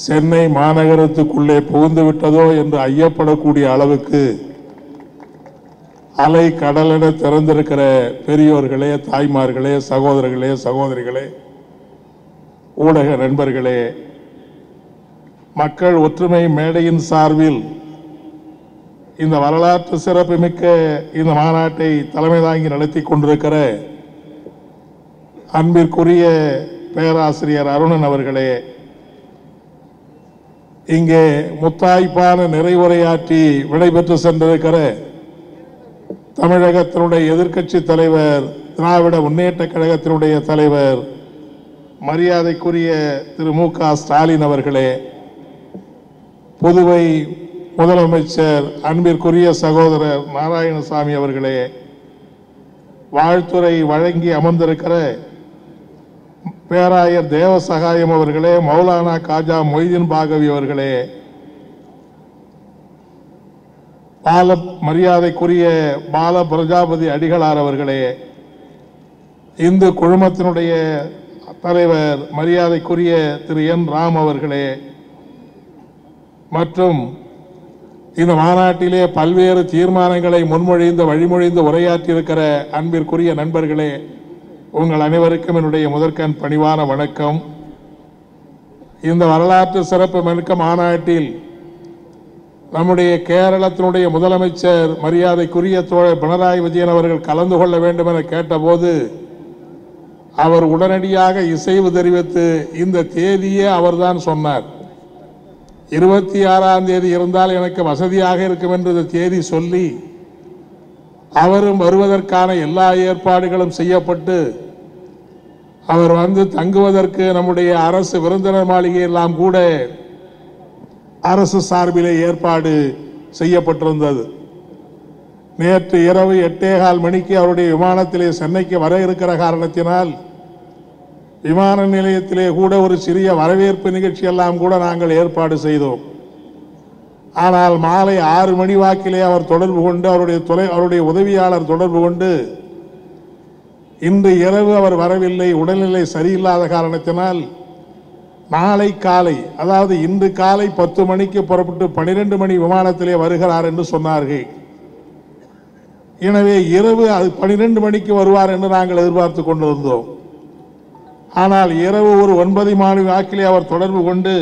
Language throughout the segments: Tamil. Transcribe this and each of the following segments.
சென்னை மாநகரத்துக்குள்ளே புகுந்து விட்டதோ என்று ஐயப்படக்கூடிய அளவுக்கு அலை கடலென திறந்திருக்கிற பெரியோர்களே தாய்மார்களே சகோதரர்களே சகோதரிகளே ஊடக நண்பர்களே மக்கள் ஒற்றுமை மேடையின் சார்பில் இந்த வரலாற்று சிறப்புமிக்க இந்த மாநாட்டை தலைமை தாங்கி நடத்தி கொண்டிருக்கிற அன்பிற்குரிய பேராசிரியர் அருணன் அவர்களே இங்கே முத்தாய்ப்பான நிறைவுரையாற்றி விடைபெற்று சென்றிருக்கிற தமிழகத்தினுடைய எதிர்க்கட்சி தலைவர் திராவிட முன்னேற்ற கழகத்தினுடைய தலைவர் மரியாதைக்குரிய திரு மு க ஸ்டாலின் அவர்களே புதுவை முதலமைச்சர் அன்பிற்குரிய சகோதரர் நாராயணசாமி அவர்களே வாழ்த்துறை வழங்கி அமர்ந்திருக்கிற பேராயர் தேவசகாயம் அவர்களே மௌலானா காஜா மொய்தீன் பாகவி அவர்களே பால மரியாதைக்குரிய பால பிரஜாபதி அடிகளார் அவர்களே இந்து குழுமத்தினுடைய தலைவர் மரியாதைக்குரிய திரு என் ராம் அவர்களே மற்றும் இந்த மாநாட்டிலே பல்வேறு தீர்மானங்களை முன்மொழிந்து வழிமொழிந்து உரையாற்றியிருக்கிற அன்பிற்குரிய நண்பர்களே உங்கள் அனைவருக்கும் என்னுடைய முதற்கண் பணிவான வணக்கம் இந்த வரலாற்று சிறப்பு மிக்க மாநாட்டில் நம்முடைய கேரளத்தினுடைய முதலமைச்சர் மரியாதைக்குரிய தோழர் பினராயி விஜயன் அவர்கள் கலந்து கொள்ள வேண்டும் என கேட்டபோது அவர் உடனடியாக இசைவு தெரிவித்து இந்த தேதியே அவர்தான் சொன்னார் இருபத்தி ஆறாம் தேதி இருந்தால் எனக்கு வசதியாக இருக்கும் என்று இந்த தேதி சொல்லி அவரும் வருவதற்கான எல்லா ஏற்பாடுகளும் செய்யப்பட்டு அவர் வந்து தங்குவதற்கு நம்முடைய அரசு விருந்தினர் மாளிகை எல்லாம் கூட அரசு சார்பிலே ஏற்பாடு செய்யப்பட்டிருந்தது நேற்று இரவு எட்டேகால் மணிக்கு அவருடைய விமானத்திலே சென்னைக்கு வர இருக்கிற காரணத்தினால் விமான நிலையத்திலே கூட ஒரு சிறிய வரவேற்பு நிகழ்ச்சி எல்லாம் கூட நாங்கள் ஏற்பாடு செய்தோம் ஆனால் மாலை ஆறு மணி வாக்கிலே அவர் தொடர்பு கொண்டு அவருடைய தொலை அவருடைய உதவியாளர் தொடர்பு கொண்டு இன்று இரவு அவர் வரவில்லை உடல்நிலை சரியில்லாத காரணத்தினால் நாளை காலை அதாவது இன்று காலை பத்து மணிக்கு புறப்பட்டு பனிரெண்டு மணி விமானத்திலே வருகிறார் என்று சொன்னார்கள் எனவே இரவு அது பனிரெண்டு மணிக்கு வருவார் என்று நாங்கள் எதிர்பார்த்து கொண்டிருந்தோம் ஆனால் இரவு ஒரு ஒன்பது மணி வாக்கிலே அவர் தொடர்பு கொண்டு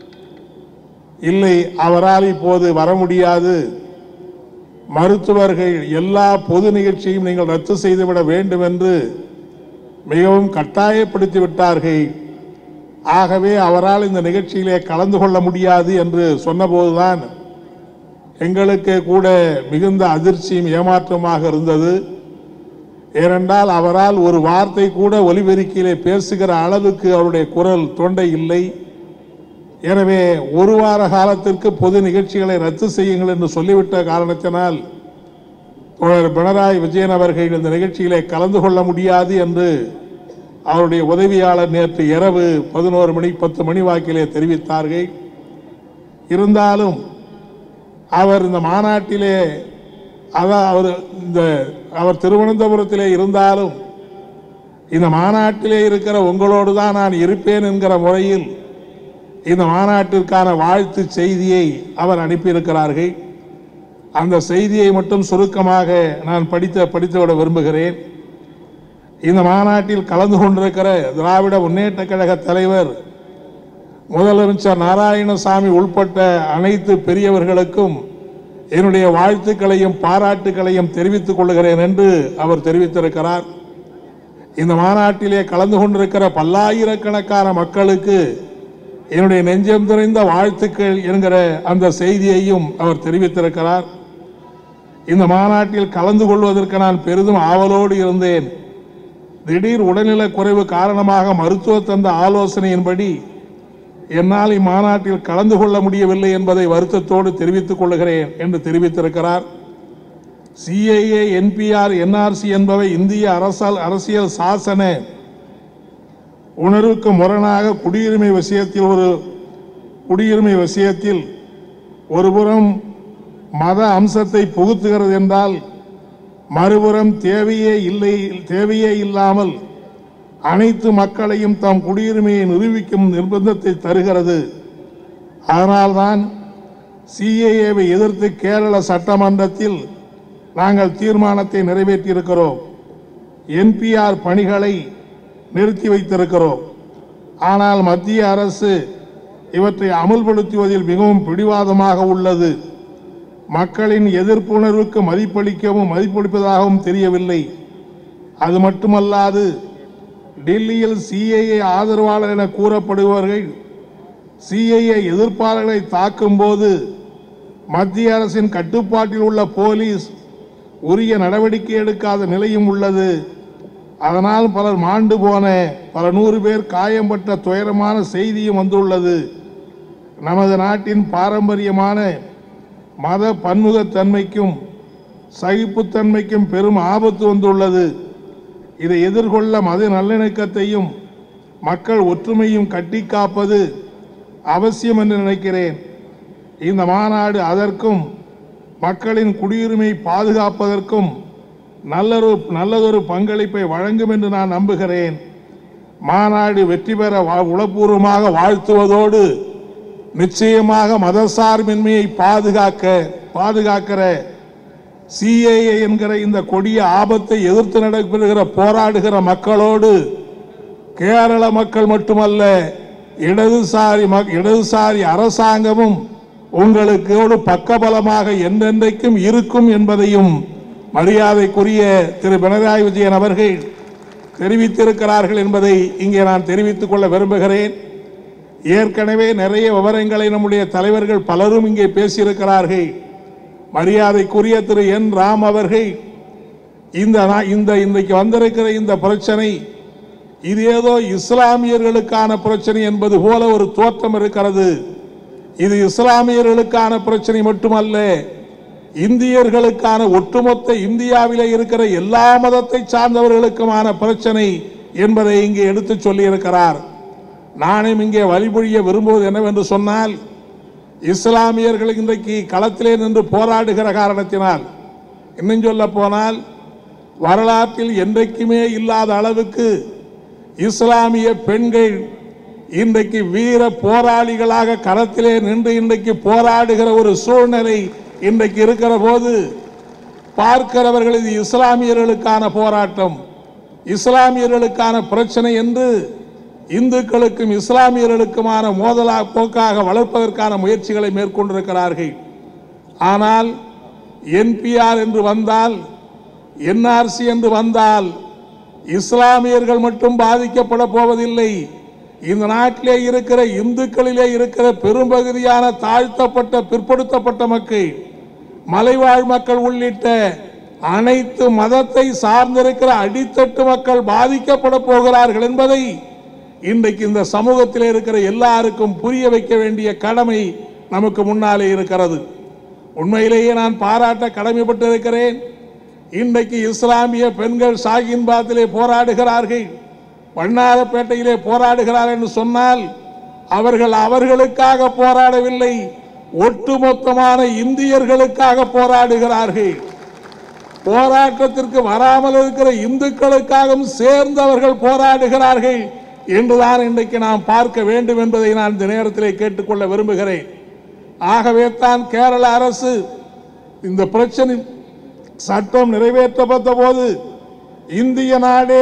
இல்லை அவரால் இப்போது வர முடியாது மருத்துவர்கள் எல்லா பொது நிகழ்ச்சியும் நீங்கள் ரத்து செய்துவிட வேண்டும் என்று மிகவும் கட்டாயப்படுத்தி விட்டார்கள் ஆகவே அவரால் இந்த நிகழ்ச்சியிலே கலந்து கொள்ள முடியாது என்று சொன்னபோதுதான் எங்களுக்கு கூட மிகுந்த அதிர்ச்சியும் ஏமாற்றமாக இருந்தது ஏனென்றால் அவரால் ஒரு வார்த்தை கூட ஒலிபெருக்கியிலே பேசுகிற அளவுக்கு அவருடைய குரல் தொண்டை இல்லை எனவே ஒரு வார காலத்திற்கு பொது நிகழ்ச்சிகளை ரத்து செய்யுங்கள் என்று சொல்லிவிட்ட காரணத்தினால் தோழர் பினராயி விஜயன் அவர்கள் இந்த நிகழ்ச்சியிலே கலந்து கொள்ள முடியாது என்று அவருடைய உதவியாளர் நேற்று இரவு பதினோரு மணி பத்து மணி வாக்கிலே தெரிவித்தார்கள் இருந்தாலும் அவர் இந்த மாநாட்டிலே அதான் அவர் இந்த அவர் திருவனந்தபுரத்திலே இருந்தாலும் இந்த மாநாட்டிலே இருக்கிற உங்களோடு தான் நான் இருப்பேன் என்கிற முறையில் இந்த மாநாட்டிற்கான வாழ்த்து செய்தியை அவர் அனுப்பியிருக்கிறார்கள் அந்த செய்தியை மட்டும் சுருக்கமாக நான் படித்த படித்துவிட விரும்புகிறேன் இந்த மாநாட்டில் கலந்து கொண்டிருக்கிற திராவிட முன்னேற்ற கழக தலைவர் முதலமைச்சர் நாராயணசாமி உள்பட்ட அனைத்து பெரியவர்களுக்கும் என்னுடைய வாழ்த்துக்களையும் பாராட்டுக்களையும் தெரிவித்துக் கொள்கிறேன் என்று அவர் தெரிவித்திருக்கிறார் இந்த மாநாட்டிலே கலந்து கொண்டிருக்கிற பல்லாயிரக்கணக்கான மக்களுக்கு என்னுடைய நெஞ்சம் நிறைந்த வாழ்த்துக்கள் என்கிற அந்த செய்தியையும் அவர் தெரிவித்திருக்கிறார் இந்த மாநாட்டில் கலந்து கொள்வதற்கு நான் பெரிதும் ஆவலோடு இருந்தேன் திடீர் உடல்நலக் குறைவு காரணமாக மருத்துவர் தந்த ஆலோசனையின்படி என்னால் இம்மாநாட்டில் கலந்து கொள்ள முடியவில்லை என்பதை வருத்தத்தோடு தெரிவித்துக் கொள்கிறேன் என்று தெரிவித்திருக்கிறார் சிஐஏ என்பிஆர் என்ஆர்சி என்பவை இந்திய அரசால் அரசியல் சாசன உணர்வுக்கு முரணாக குடியுரிமை விஷயத்தில் ஒரு குடியுரிமை விஷயத்தில் ஒருபுறம் மத அம்சத்தை புகுத்துகிறது என்றால் மறுபுறம் தேவையே இல்லை தேவையே இல்லாமல் அனைத்து மக்களையும் தம் குடியுரிமையை நிரூபிக்கும் நிர்பந்தத்தை தருகிறது அதனால்தான் சிஏஏவை எதிர்த்து கேரள சட்டமன்றத்தில் நாங்கள் தீர்மானத்தை நிறைவேற்றியிருக்கிறோம் என்பிஆர் பணிகளை நிறுத்தி வைத்திருக்கிறோம் ஆனால் மத்திய அரசு இவற்றை அமுல்படுத்துவதில் மிகவும் பிடிவாதமாக உள்ளது மக்களின் எதிர்ப்புணர்வுக்கு மதிப்பளிக்கவும் மதிப்பளிப்பதாகவும் தெரியவில்லை அது மட்டுமல்லாது டெல்லியில் சிஐஏ ஆதரவாளர் என கூறப்படுபவர்கள் சிஐஏ எதிர்ப்பாளர்களை தாக்கும்போது மத்திய அரசின் கட்டுப்பாட்டில் உள்ள போலீஸ் உரிய நடவடிக்கை எடுக்காத நிலையும் உள்ளது அதனால் பலர் மாண்டு போன பல நூறு பேர் காயம்பட்ட துயரமான செய்தியும் வந்துள்ளது நமது நாட்டின் பாரம்பரியமான மத பன்முகத்தன்மைக்கும் சகிப்புத்தன்மைக்கும் பெரும் ஆபத்து வந்துள்ளது இதை எதிர்கொள்ள மத நல்லிணக்கத்தையும் மக்கள் ஒற்றுமையும் கட்டி காப்பது அவசியம் என்று நினைக்கிறேன் இந்த மாநாடு அதற்கும் மக்களின் குடியுரிமை பாதுகாப்பதற்கும் நல்லொரு நல்லதொரு பங்களிப்பை வழங்கும் என்று நான் நம்புகிறேன் மாநாடு வெற்றி பெற வா- உளப்பூர்வமாக வாழ்த்துவதோடு நிச்சயமாக மதசார்பின்மையை பாதுகாக்க பாதுகாக்கிற சிஏஏ என்கிற இந்த கொடிய ஆபத்தை எதிர்த்து நடைபெறுகிற போராடுகிற மக்களோடு கேரள மக்கள் மட்டுமல்ல இடதுசாரி மக்- இடதுசாரி அரசாங்கமும் உங்களுக்கு பக்கபலமாக என்றென்றைக்கும் இருக்கும் என்பதையும் மரியாதைக்குரிய திரு பினராயி விஜயன் அவர்கள் தெரிவித்திருக்கிறார்கள் என்பதை இங்கே நான் தெரிவித்துக் கொள்ள விரும்புகிறேன் ஏற்கனவே நிறைய விவரங்களை நம்முடைய தலைவர்கள் பலரும் இங்கே பேசியிருக்கிறார்கள் மரியாதைக்குரிய திரு என் ராம் அவர்கள் இந்த நா- இந்த இன்றைக்கு வந்திருக்கிற இந்த பிரச்சனை இது ஏதோ இஸ்லாமியர்களுக்கான பிரச்சனை என்பது போல ஒரு தோற்றம் இருக்கிறது இது இஸ்லாமியர்களுக்கான பிரச்சனை மட்டுமல்ல இந்தியர்களுக்கான ஒட்டுமொத்த இந்தியாவிலே இருக்கிற எல்லா மதத்தை சார்ந்தவர்களுக்குமான பிரச்சனை என்பதை இங்கே எடுத்துச் சொல்லியிருக்கிறார் நானும் இங்கே வழிபொழிய விரும்புவது என்னவென்று சொன்னால் இஸ்லாமியர்கள் இன்றைக்கு களத்திலே நின்று போராடுகிற காரணத்தினால் இன்னும் சொல்ல போனால் வரலாற்றில் என்றைக்குமே இல்லாத அளவுக்கு இஸ்லாமிய பெண்கள் இன்றைக்கு வீர போராளிகளாக களத்திலே நின்று இன்றைக்கு போராடுகிற ஒரு சூழ்நிலை இன்றைக்கு இருக்கிற போது பார்க்கிறவர்கள் இது இஸ்லாமியர்களுக்கான போராட்டம் இஸ்லாமியர்களுக்கான பிரச்சனை என்று இந்துக்களுக்கும் இஸ்லாமியர்களுக்குமான மோதலா போக்காக வளர்ப்பதற்கான முயற்சிகளை மேற்கொண்டிருக்கிறார்கள் ஆனால் என்பிஆர் என்று வந்தால் என்ஆர்சி என்று வந்தால் இஸ்லாமியர்கள் மட்டும் பாதிக்கப்பட போவதில்லை இந்த நாட்டிலே இருக்கிற இந்துக்களிலே இருக்கிற பெரும்பகுதியான தாழ்த்தப்பட்ட பிற்படுத்தப்பட்ட மக்கள் மலைவாழ் மக்கள் உள்ளிட்ட அனைத்து மதத்தை சார்ந்திருக்கிற அடித்தட்டு மக்கள் பாதிக்கப்பட போகிறார்கள் என்பதை இன்றைக்கு இந்த சமூகத்தில் இருக்கிற எல்லாருக்கும் புரிய வைக்க வேண்டிய கடமை நமக்கு முன்னாலே இருக்கிறது உண்மையிலேயே நான் பாராட்ட கடமைப்பட்டிருக்கிறேன் இன்றைக்கு இஸ்லாமிய பெண்கள் ஷாகின்பாத்திலே போராடுகிறார்கள் வண்ணாரப்பேட்டையிலே போராடுகிறார்கள் என்று சொன்னால் அவர்கள் அவர்களுக்காக போராடவில்லை ஒட்டுமொத்தமான இந்தியர்களுக்காக போராடுகிறார்கள் போராட்டத்திற்கு வராமல் இருக்கிற இந்துக்களுக்காகவும் சேர்ந்து அவர்கள் போராடுகிறார்கள் என்றுதான் இன்றைக்கு நாம் பார்க்க வேண்டும் என்பதை நான் இந்த நேரத்திலே கேட்டுக்கொள்ள விரும்புகிறேன் ஆகவே தான் கேரள அரசு இந்த பிரச்சனை சட்டம் நிறைவேற்றப்பட்ட போது இந்திய நாடே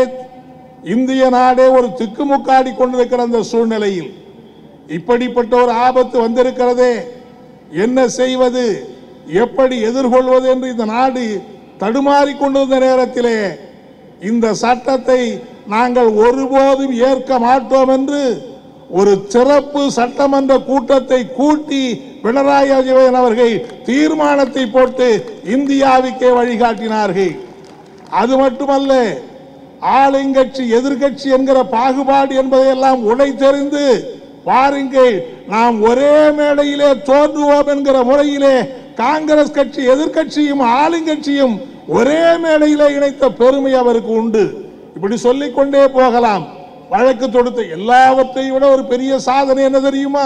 இந்திய நாடே ஒரு திக்குமுக்காடி கொண்டிருக்கிற அந்த சூழ்நிலையில் இப்படிப்பட்ட ஒரு ஆபத்து வந்திருக்கிறதே என்ன செய்வது எப்படி எதிர்கொள்வது என்று இந்த நாடு தடுமாறிக் கொண்டிருந்த நேரத்திலே இந்த சட்டத்தை நாங்கள் ஒருபோதும் ஏற்க மாட்டோம் என்று ஒரு சிறப்பு சட்டமன்ற கூட்டத்தை கூட்டி பினராயி விஜயன் அவர்கள் தீர்மானத்தை போட்டு இந்தியாவுக்கே வழிகாட்டினார்கள் அது மட்டுமல்ல ஆளுங்கட்சி எதிர்க்கட்சி என்கிற பாகுபாடு என்பதையெல்லாம் உடை தெரிந்து பாருங்கள் நாம் ஒரே மேடையிலே தோன்றுவோம் என்கிற முறையிலே காங்கிரஸ் கட்சி எதிர்க்கட்சியும் ஆளுங்கட்சியும் ஒரே மேடையிலே இணைத்த பெருமை அவருக்கு உண்டு இப்படி சொல்லிக் கொண்டே போகலாம் வழக்கு தொடுத்த எல்லாவற்றையும் விட ஒரு பெரிய சாதனை என்ன தெரியுமா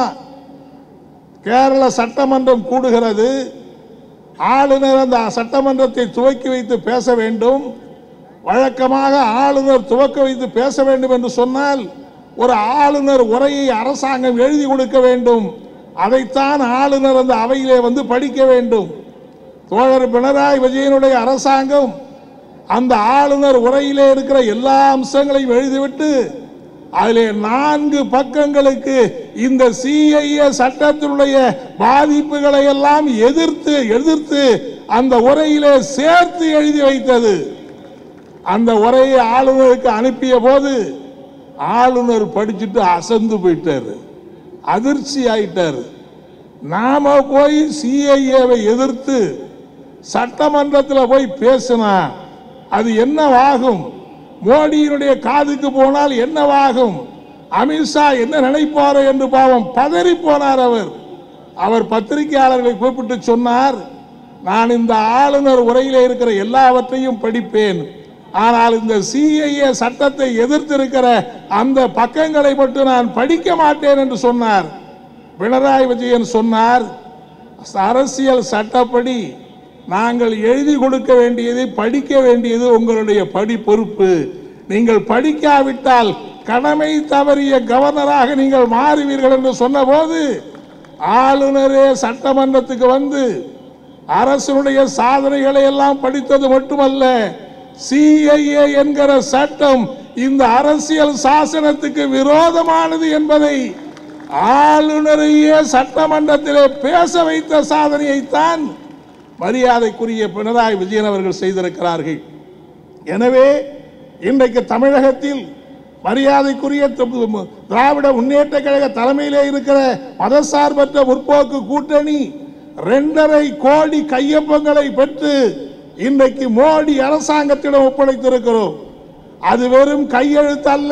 கேரள சட்டமன்றம் கூடுகிறது ஆளுநர் அந்த சட்டமன்றத்தை துவக்கி வைத்து பேச வேண்டும் வழக்கமாக ஆளுநர் துவக்க வைத்து பேச வேண்டும் என்று சொன்னால் ஒரு ஆளுநர் உரையை அரசாங்கம் எழுதி கொடுக்க வேண்டும் அதைத்தான் ஆளுநர் அந்த அவையிலே வந்து படிக்க வேண்டும் தோழர் பினராயி விஜயனுடைய அரசாங்கம் அந்த ஆளுநர் உரையிலே இருக்கிற எல்லா அம்சங்களையும் எழுதிவிட்டு அதிலே நான்கு பக்கங்களுக்கு இந்த சிஐஏ சட்டத்தினுடைய பாதிப்புகளை எல்லாம் எதிர்த்து எதிர்த்து அந்த உரையிலே சேர்த்து எழுதி வைத்தது அந்த உரையை ஆளுநருக்கு அனுப்பிய போது ஆளுநர் படிச்சுட்டு அசந்து போயிட்டாரு அதிர்ச்சி ஆயிட்டாரு நாம போய் சிஐஏவை எதிர்த்து சட்டமன்றத்தில் போய் பேசினா அது என்னவாகும் மோடியினுடைய காதுக்கு போனால் என்னவாகும் அமித்ஷா என்ன நினைப்பாரோ என்று பாவம் பதறி போனார் அவர் அவர் பத்திரிகையாளர்களை கூப்பிட்டு சொன்னார் நான் இந்த ஆளுநர் உரையிலே இருக்கிற எல்லாவற்றையும் படிப்பேன் ஆனால் இந்த சிஐஏ சட்டத்தை எதிர்த்திருக்கிற அந்த பக்கங்களை மட்டும் நான் படிக்க மாட்டேன் என்று சொன்னார் பினராயி விஜயன் சொன்னார் அரசியல் சட்டப்படி நாங்கள் எழுதி கொடுக்க வேண்டியதை படிக்க வேண்டியது உங்களுடைய படி பொறுப்பு நீங்கள் படிக்காவிட்டால் கடமை தவறிய கவர்னராக நீங்கள் மாறுவீர்கள் என்று சொன்னபோது ஆளுநரே சட்டமன்றத்துக்கு வந்து அரசனுடைய சாதனைகளை எல்லாம் படித்தது மட்டுமல்ல சிஐஏ என்கிற சட்டம் இந்த அரசியல் சாசனத்துக்கு விரோதமானது என்பதை ஆளுநரையே சட்டமன்றத்திலே பேச வைத்த சாதனையைத்தான் மரியாதைக்குரிய பினராயி விஜயன் அவர்கள் செய்திருக்கிறார்கள் எனவே இன்றைக்கு தமிழகத்தில் மரியாதைக்குரிய தி- திராவிட முன்னேற்ற கழக தலைமையிலே இருக்கிற மதசார்பற்ற முற்போக்கு கூட்டணி இரண்டரை கோடி கையொப்பங்களை பெற்று இன்றைக்கு மோடி அரசாங்கத்திடம் ஒப்படைத்திருக்கிறோம் அது வெறும் கையெழுத்து அல்ல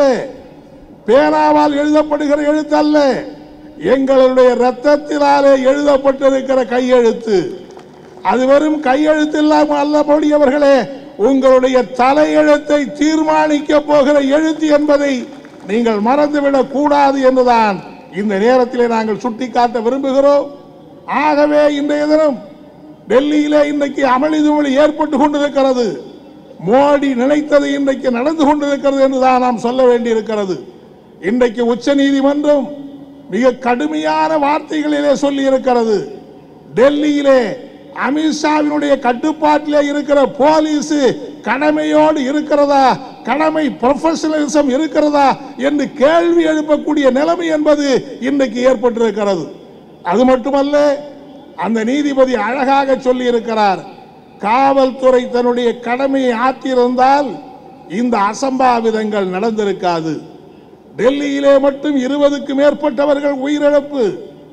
பேனாவால் எழுதப்படுகிற எழுத்து அல்ல எங்களுடைய ரத்தத்தினாலே எழுதப்பட்டிருக்கிற கையெழுத்து அது வெறும் கையெழுத்து இல்லாமல் அல்லபடி அவர்களே உங்களுடைய தலையெழுத்தை தீர்மானிக்க போகிற எழுத்து என்பதை நீங்கள் மறந்துவிடக் கூடாது என்றுதான் இந்த நேரத்திலே நாங்கள் சுட்டிக்காட்ட விரும்புகிறோம் ஆகவே இன்றைய தினம் டெல்லியிலே இன்றைக்கு அமளி துமளி ஏற்பட்டு கொண்டிருக்கிறது மோடி நினைத்தது இன்றைக்கு நடந்து கொண்டிருக்கிறது என்றுதான் நாம் சொல்ல வேண்டியிருக்கிறது இன்றைக்கு உச்ச நீதிமன்றம் மிக கடுமையான வார்த்தைகளிலே சொல்லி இருக்கிறது டெல்லியிலே அமித்ஷாவினுடைய கட்டுப்பாட்டிலே இருக்கிற போலீஸ் கடமையோடு இருக்கிறதா கடமை ப்ரொஃபஷனலிசம் இருக்கிறதா என்று கேள்வி எழுப்பக்கூடிய நிலைமை என்பது இன்றைக்கு ஏற்பட்டிருக்கிறது அது மட்டுமல்ல அந்த நீதிபதி அழகாக சொல்லி இருக்கிறார் காவல்துறை தன்னுடைய கடமையை ஆற்றியிருந்தால் இந்த அசம்பாவிதங்கள் நடந்திருக்காது டெல்லியிலே மட்டும் இருபதுக்கு மேற்பட்டவர்கள் உயிரிழப்பு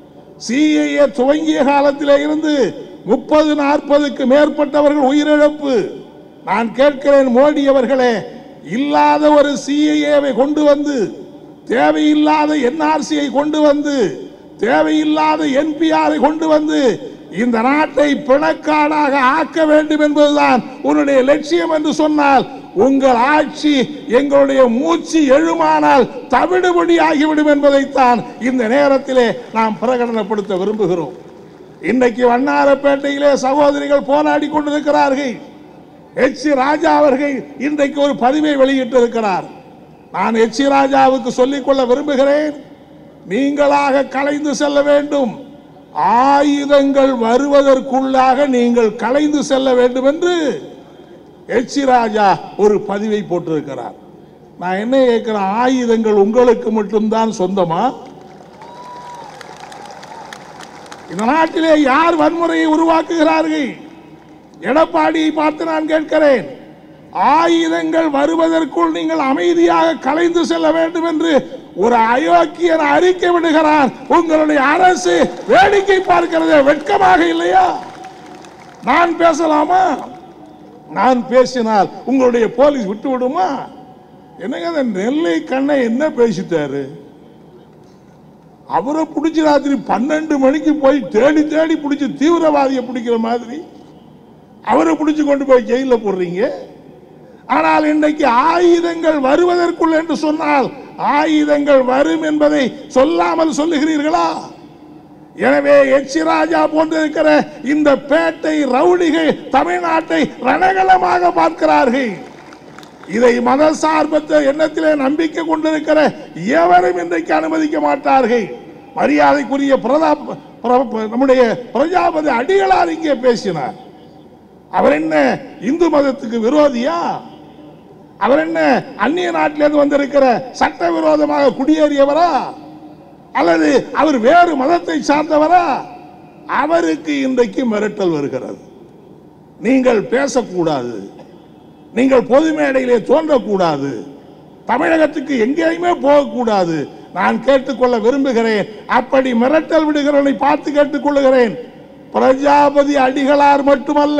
சிஐஏ துவங்கிய காலத்திலே இருந்து முப்பது நாற்பதுக்கு மேற்பட்டவர்கள் உயிரிழப்பு நான் கேட்கிறேன் மோடி அவர்களே இல்லாத ஒரு சிஐஏவை கொண்டு வந்து தேவையில்லாத என்ஆர்சியை கொண்டு வந்து தேவையில்லாத என்பிஆரை கொண்டு வந்து இந்த நாட்டை பிணக்காடாக ஆக்க வேண்டும் என்பதுதான் உன்னுடைய லட்சியம் என்று சொன்னால் உங்கள் ஆட்சி எங்களுடைய மூச்சு எழுமானால் தவிடுபடி ஆகிவிடும் என்பதைத்தான் இந்த நேரத்திலே நாம் பிரகடனப்படுத்த விரும்புகிறோம் இன்றைக்கு வண்ணாரப்பேட்டையிலே சகோதரிகள் போராடி கொண்டிருக்கிறார்கள் எச் ராஜா அவர்கள் இன்றைக்கு ஒரு பதிவை வெளியிட்டிருக்கிறார் நான் எச் ராஜாவுக்கு சொல்லிக்கொள்ள விரும்புகிறேன் நீங்களாக கலைந்து செல்ல வேண்டும் ஆயுதங்கள் வருவதற்குள்ளாக நீங்கள் கலைந்து செல்ல வேண்டும் என்று எச் ராஜா ஒரு பதிவை போட்டிருக்கிறார் நான் என்ன கேட்கிறேன் ஆயுதங்கள் உங்களுக்கு மட்டும்தான் சொந்தமா இந்த நாட்டிலே யார் வன்முறையை உருவாக்குகிறார்கள் எடப்பாடியை பார்த்து நான் கேட்கிறேன் ஆயுதங்கள் வருவதற்குள் நீங்கள் அமைதியாக கலைந்து செல்ல வேண்டும் என்று ஒரு அயோக்கியன் அறிக்கை விடுகிறான் உங்களுடைய அரசு வேடிக்கை பார்க்கிறது வெட்கமாக இல்லையா நான் பேசலாமா நான் பேசினால் உங்களுடைய போலீஸ் விட்டு விடுமா என்னங்க அந்த நெல்லை கண்ணை என்ன பேசிட்டாரு அவரை பிடிச்சி ராத்திரி பன்னெண்டு மணிக்கு போய் தேடி தேடி பிடிச்சி தீவிரவாதியை பிடிக்கிற மாதிரி அவரை பிடிச்சு கொண்டு போய் ஜெயில போடுறீங்க ஆனால் இன்றைக்கு ஆயுதங்கள் வருவதற்குள் என்று சொன்னால் ஆயுதங்கள் வரும் என்பதை சொல்லாமல் சொல்லுகிறீர்களா எனவே எச் ராஜா போன்றிருக்கிற இந்த பேட்டை ரவுடிகள் தமிழ்நாட்டை ரணகலமாக பார்க்கிறார்கள் இதை மதசார்பற்ற எண்ணத்திலே நம்பிக்கை கொண்டிருக்கிற எவரும் இன்றைக்கு அனுமதிக்க மாட்டார்கள் மரியாதைக்குரிய பிரதாப் பிர- நம்முடைய பிரஜாபதி அடிகளார் இங்கே பேசினார் அவர் என்ன இந்து மதத்துக்கு விரோதியா அவர் என்ன அந்நிய நாட்டிலிருந்து வந்திருக்கிற சட்டவிரோதமாக குடியேறியவரா அல்லது அவர் வேறு மதத்தை சார்ந்தவரா அவருக்கு இன்றைக்கு மிரட்டல் வருகிறது நீங்கள் பேசக்கூடாது நீங்கள் பொது மேடையிலே தோன்றக்கூடாது தமிழகத்துக்கு எங்கேயுமே போகக்கூடாது நான் கேட்டுக்கொள்ள விரும்புகிறேன் அப்படி மிரட்டல் விடுகிறவனை பார்த்து கேட்டுக்கொள்ளுகிறேன் பிரஜாபதி அடிகளார் மட்டுமல்ல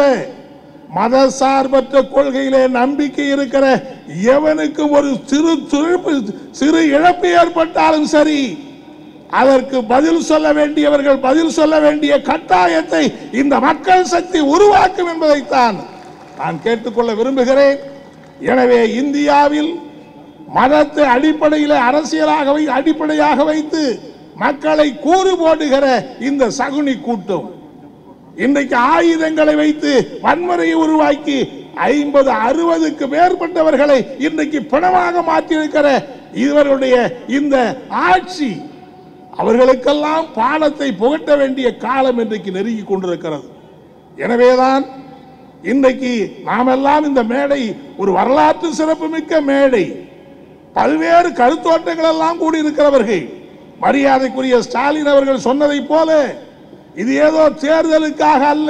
மத சார்பற்ற கொள்கையிலே நம்பிக்கை இருக்கிற எவனுக்கும் ஒரு சிறு துருப்பு சிறு இழப்பு ஏற்பட்டாலும் சரி அதற்கு பதில் சொல்ல வேண்டியவர்கள் பதில் சொல்ல வேண்டிய கட்டாயத்தை இந்த மக்கள் சக்தி உருவாக்கும் என்பதைத்தான் நான் கேட்டுக்கொள்ள விரும்புகிறேன் எனவே இந்தியாவில் மதத்தை அடிப்படையில் அரசியலாக வை அடிப்படையாக வைத்து மக்களை கூறு போடுகிற இந்த சகுனி கூட்டம் இன்றைக்கு ஆயுதங்களை வைத்து வன்முறையை உருவாக்கி ஐம்பது அறுபதுக்கு மேற்பட்டவர்களை இன்றைக்கு பிணமாக மாற்றியிருக்கிற இவர்களுடைய இந்த ஆட்சி அவர்களுக்கெல்லாம் பாலத்தை புகட்ட வேண்டிய காலம் இன்றைக்கு நெருங்கி கொண்டிருக்கிறது எனவேதான் இன்றைக்கு நாமெல்லாம் இந்த மேடை ஒரு வரலாற்று சிறப்புமிக்க மேடை பல்வேறு கருத்தோட்டங்கள் எல்லாம் கூடியிருக்கிறவர்கள் மரியாதைக்குரிய ஸ்டாலின் அவர்கள் சொன்னதைப் போல இது ஏதோ தேர்தலுக்காக அல்ல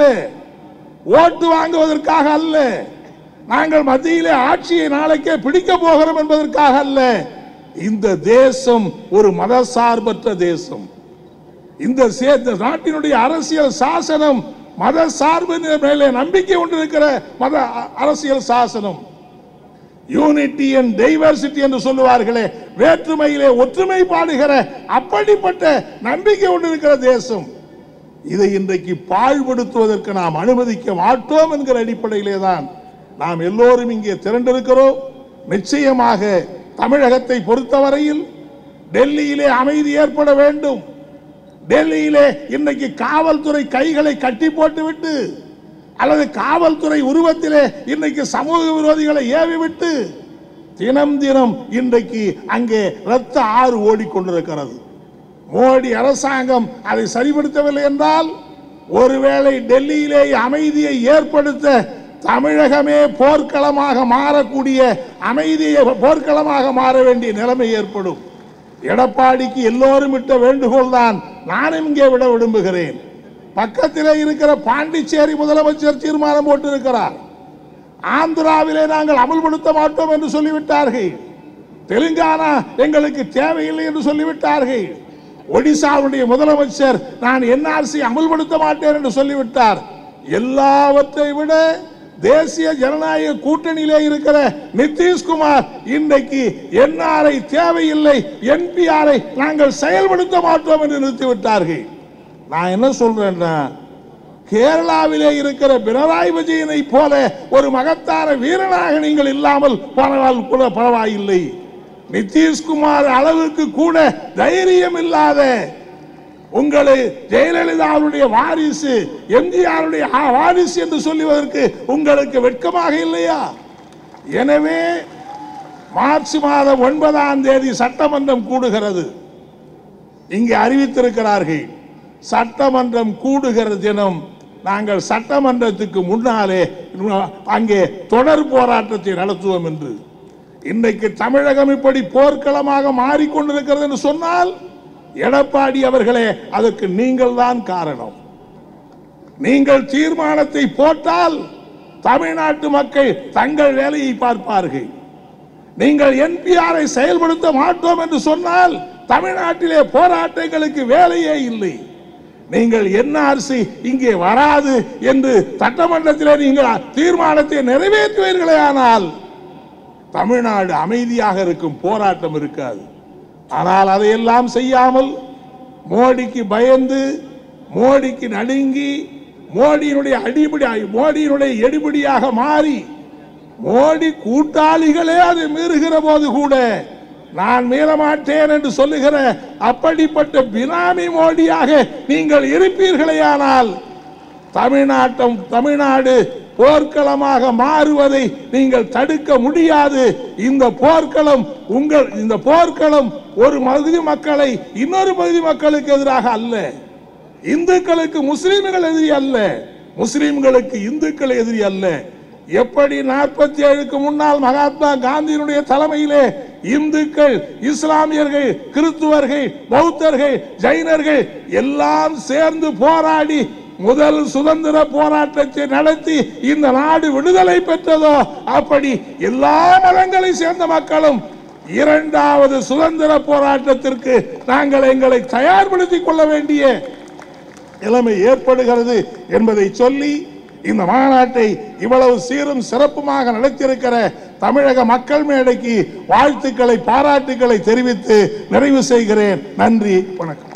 ஓட்டு வாங்குவதற்காக அல்ல நாங்கள் மத்தியிலே ஆட்சியை நாளைக்கே பிடிக்க போகிறோம் என்பதற்காக அல்ல இந்த தேசம் ஒரு மதசார்பற்ற தேசம் இந்த சே- இந்த நாட்டினுடைய அரசியல் சாசனம் மத சார்பின் மேலே நம்பிக்கை கொண்டிருக்கிற மத அ- அரசியல் சாசனம் யூனிட்டி அண்ட் டைவர்சிட்டி என்று சொல்லுவார்களே வேற்றுமையிலே ஒற்றுமை பாடுகிற அப்படிப்பட்ட நம்பிக்கை கொண்டிருக்கிற தேசம் இதை இன்றைக்கு பாழ்படுத்துவதற்கு நாம் அனுமதிக்க மாட்டோம் என்கிற அடிப்படையிலே தான் நாம் எல்லோரும் இங்கே திரண்டிருக்கிறோம் நிச்சயமாக தமிழகத்தை பொறுத்தவரையில் டெல்லியிலே அமைதி ஏற்பட வேண்டும் டெல்லியிலே இன்னைக்கு காவல்துறை கைகளை கட்டி போட்டுவிட்டு அல்லது காவல்துறை உருவத்திலே இன்னைக்கு சமூக விரோதிகளை ஏவி விட்டு தினம் தினம் இன்றைக்கு அங்கே ரத்த ஆறு ஓடிக்கொண்டிருக்கிறது மோடி அரசாங்கம் அதை சரிபடுத்தவில்லை என்றால் ஒருவேளை டெல்லியிலே அமைதியை ஏற்படுத்த தமிழகமே போர்க்களமாக மாறக்கூடிய அமைதியை போர்க்களமாக மாற வேண்டிய நிலைமை ஏற்படும் எடப்பாடிக்கு எல்லோரும் விட்ட வேண்டுகோள் தான் நானும் இங்கே விட விரும்புகிறேன் பக்கத்திலே இருக்கிற பாண்டிச்சேரி முதலமைச்சர் தீர்மானம் போட்டிருக்கிறார் ஆந்திராவிலே நாங்கள் அமல்படுத்த மாட்டோம் என்று சொல்லிவிட்டார்கள் தெலுங்கானா எங்களுக்கு தேவையில்லை என்று சொல்லிவிட்டார்கள் ஒடிசாவுடைய முதலமைச்சர் நான் என்ஆர்சி அமல்படுத்த மாட்டேன் என்று சொல்லிவிட்டார் எல்லாவற்றை விட தேசிய ஜனநாயக கூட்டணியிலே இருக்கிற நிதிஷ்குமார் இன்றைக்கு என்ஆர்ஐ தேவையில்லை என்பிஆரை நாங்கள் செயல்படுத்த மாட்டோம் என்று நிறுத்திவிட்டார்கள் நான் என்ன சொல்றேன்னா கேரளாவிலே இருக்கிற பினராயி விஜயனை போல ஒரு மகத்தான வீரனாக நீங்கள் இல்லாமல் போனால் கூட பரவாயில்லை நிதிஷ்குமார் அளவுக்கு கூட தைரியம் இல்லாத உங்களை ஜெயலலிதாவுடைய வாரிசு எம்ஜிஆருடைய ஆ- வாரிசு என்று சொல்லுவதற்கு உங்களுக்கு வெட்கமாக இல்லையா எனவே மார்ச் மாதம் ஒன்பதாம் தேதி சட்டமன்றம் கூடுகிறது இங்கே அறிவித்திருக்கிறார்கள் சட்டமன்றம் கூடுகிற தினம் நாங்கள் சட்டமன்றத்துக்கு முன்னாலே அங்கே தொடர் போராட்டத்தை நடத்துவோம் என்று இன்றைக்கு தமிழகம் இப்படி போர்க்களமாக மாறிக்கொண்டிருக்கிறது என்று சொன்னால் எடப்பாடி அவர்களே அதற்கு நீங்கள் தான் காரணம் நீங்கள் தீர்மானத்தை போட்டால் தமிழ்நாட்டு மக்கள் தங்கள் வேலையை பார்ப்பார்கள் நீங்கள் என்பிஆரை செயல்படுத்த மாட்டோம் என்று சொன்னால் தமிழ்நாட்டிலே போராட்டங்களுக்கு வேலையே இல்லை நீங்கள் என்ஆர்சி இங்கே வராது என்று சட்டமன்றத்திலே நீங்கள் தீர்மானத்தை நிறைவேற்றுவீர்களே ஆனால் தமிழ்நாடு அமைதியாக இருக்கும் போராட்டம் இருக்காது ஆனால் அதையெல்லாம் செய்யாமல் மோடிக்கு பயந்து மோடிக்கு நடுங்கி மோடியினுடைய அடிபடி மோடியினுடைய எடுபடியாக மாறி மோடி கூட்டாளிகளே அதை மீறுகிற போது கூட நான் மீறமாட்டேன் என்று சொல்லுகிற அப்படிப்பட்ட பினாமி மோடியாக நீங்கள் இருப்பீர்களேயானால் தமிழ்நாட்டம் தமிழ்நாடு போர்க்களமாக மாறுவதை நீங்கள் தடுக்க முடியாது இந்த போர்க்களம் உங்கள் இந்த போர்க்களம் ஒரு பகுதி மக்களை இன்னொரு பகுதி மக்களுக்கு எதிராக அல்ல இந்துக்களுக்கு முஸ்லிம்கள் எதிரி அல்ல முஸ்லிம்களுக்கு இந்துக்கள் எதிரி அல்ல எப்படி நாற்பத்தி ஏழுக்கு முன்னால் மகாத்மா காந்தியினுடைய தலைமையிலே இந்துக்கள் இஸ்லாமியர்கள் கிறிஸ்துவர்கள் பௌத்தர்கள் ஜைனர்கள் எல்லாம் சேர்ந்து போராடி முதல் சுதந்திர போராட்டத்தை நடத்தி இந்த நாடு விடுதலை பெற்றதோ அப்படி எல்லா மதங்களை சேர்ந்த மக்களும் இரண்டாவது சுதந்திர போராட்டத்திற்கு நாங்கள் எங்களை தயார்படுத்திக் கொள்ள வேண்டிய நிலைமை ஏற்படுகிறது என்பதை சொல்லி இந்த மாநாட்டை இவ்வளவு சீரும் சிறப்புமாக நடத்தியிருக்கிற தமிழக மக்கள் மேடைக்கு வாழ்த்துக்களை பாராட்டுக்களை தெரிவித்து நிறைவு செய்கிறேன் நன்றி வணக்கம்